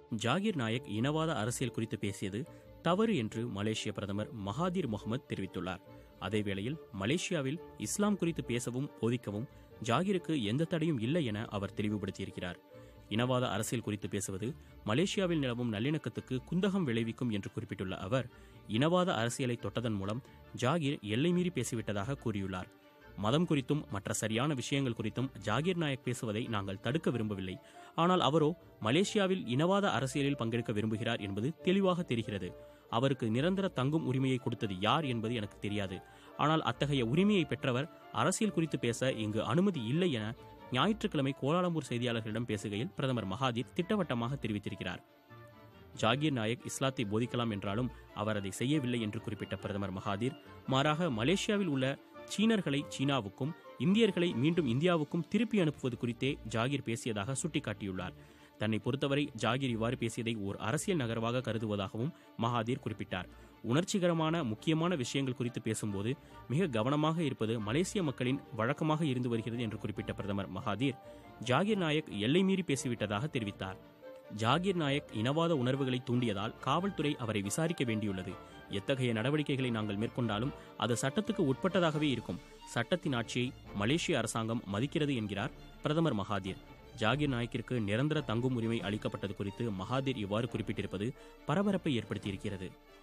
ஜாகிர் நாயக் இனவாத அரசியல் குறித்து பேசியது தவறு என்று மலேசிய பிரதமர் மகாதீர் முகமது தெரிவித்துள்ளார் அதேவேளையில் மலேசியாவில் இஸ்லாம் குறித்து பேசவும் போதிக்கவும் ஜாகிருக்கு எந்த தடையும் இல்லை என அவர் தெளிவுபடுத்தியிருக்கிறார் இனவாத அரசியல் குறித்து பேசுவது மலேசியாவில் நிலவும் நல்லிணக்கத்துக்கு குந்தகம் விளைவிக்கும் என்று குறிப்பிட்டுள்ள அவர் இனவாத அரசியலை தொட்டதன் மூலம் ஜாகிர் எல்லை மீறி பேசிவிட்டதாக கூறியுள்ளார் மதம் குறித்தும் மற்ற சரியான விஷயங்கள் குறித்தும் ஜாகிர் நாயக் பேசுவதை நாங்கள் தடுக்க விரும்பவில்லை ஆனால் அவரோ மலேசியாவில் இனவாத அரசியலில் பங்கெடுக்க விரும்புகிறார் என்பது தெளிவாக தெரிகிறது அவருக்கு நிரந்தர தங்கும் உரிமையை கொடுத்தது யார் என்பது எனக்கு தெரியாது ஆனால் அத்தகைய உரிமையை பெற்றவர் அரசியல் குறித்து பேச இங்கு அனுமதி இல்லை என ஞாயிற்றுக்கிழமை கோலாலம்பூர் செய்தியாளர்களிடம் பேசுகையில் பிரதமர் மகாதீர் திட்டவட்டமாக தெரிவித்திருக்கிறார் ஜாகீர் நாயக் இஸ்லாத்தை போதிக்கலாம் என்றாலும் அவர் அதை செய்யவில்லை என்று குறிப்பிட்ட பிரதமர் மகாதீர் மாறாக மலேசியாவில் உள்ள சீனர்களை சீனாவுக்கும் இந்தியர்களை மீண்டும் இந்தியாவுக்கும் திருப்பி அனுப்புவது குறித்தே ஜாகீர் பேசியதாக சுட்டிக்காட்டியுள்ளார் தன்னை பொறுத்தவரை ஜாகீர் இவ்வாறு பேசியதை ஓர் அரசியல் நகர்வாக கருதுவதாகவும் மகாதீர் குறிப்பிட்டார் உணர்ச்சிகரமான முக்கியமான விஷயங்கள் குறித்து பேசும்போது மிக கவனமாக இருப்பது மலேசிய மக்களின் வழக்கமாக இருந்து வருகிறது என்று குறிப்பிட்ட பிரதமர் மகாதீர் ஜாகீர் நாயக் எல்லை மீறி பேசிவிட்டதாக தெரிவித்தார் ஜாகீர் நாயக் இனவாத உணர்வுகளை தூண்டியதால் காவல்துறை அவரை விசாரிக்க வேண்டியுள்ளது எத்தகைய நடவடிக்கைகளை நாங்கள் மேற்கொண்டாலும் அது சட்டத்துக்கு உட்பட்டதாகவே இருக்கும் சட்டத்தின் ஆட்சியை மலேசிய அரசாங்கம் மதிக்கிறது என்கிறார் பிரதமர் மகாதீர் ஜாகீர் நாயக்கிற்கு நிரந்தர தங்கும் உரிமை அளிக்கப்பட்டது குறித்து மகாதீர் இவ்வாறு குறிப்பிட்டிருப்பது பரபரப்பை ஏற்படுத்தியிருக்கிறது